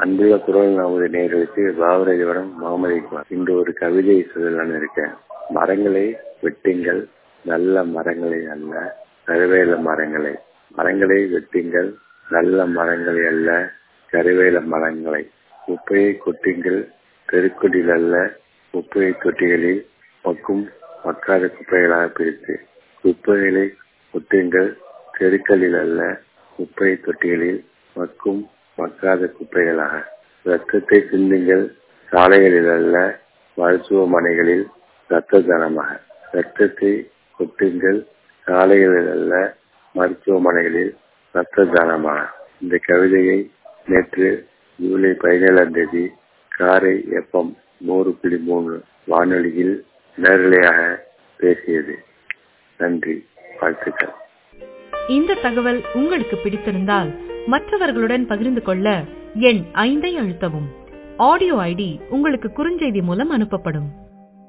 அன்புள்ள குரல் நமது நேர்களுக்கு பாவரஜவரம் முகமது இக்பால் இன்று ஒரு கவிதை சொல்லலான்னு இருக்கேன் மரங்களை வெட்டுங்கள் நல்ல மரங்களை அல்ல கருவேல மரங்களை மரங்களை வெட்டுங்கள் நல்ல மரங்களை அல்ல கருவேல மரங்களை குப்பையை கொட்டுங்கள் தெருக்கொடியில் அல்ல குப்பையை தொட்டிகளில் மக்கும் மக்காத குப்பைகளாக பிரித்து குப்பைகளை கொட்டுங்கள் தெருக்களில் அல்ல குப்பை தொட்டிகளில் மக்கும் மக்காத குப்பைகளாக ரத்தத்தை சிந்துங்கள் சாலைகளில் அல்ல மருத்துவமனைகளில் ரத்த தானமாக ரத்தத்தை கொட்டுங்கள் சாலைகளில் அல்ல மருத்துவமனைகளில் ரத்த தானமாக இந்த கவிதையை நேற்று ஜூலை பதினேழாம் தேதி காரை எஃப்எம் நூறு புள்ளி மூணு வானொலியில் நேரலையாக பேசியது நன்றி வாழ்த்துக்கள் இந்த தகவல் உங்களுக்கு பிடித்திருந்தால் மற்றவர்களுடன் பகிர்ந்து கொள்ள எண் ஐந்தை அழுத்தவும் ஆடியோ ஐடி உங்களுக்கு குறுஞ்செய்தி மூலம் அனுப்பப்படும்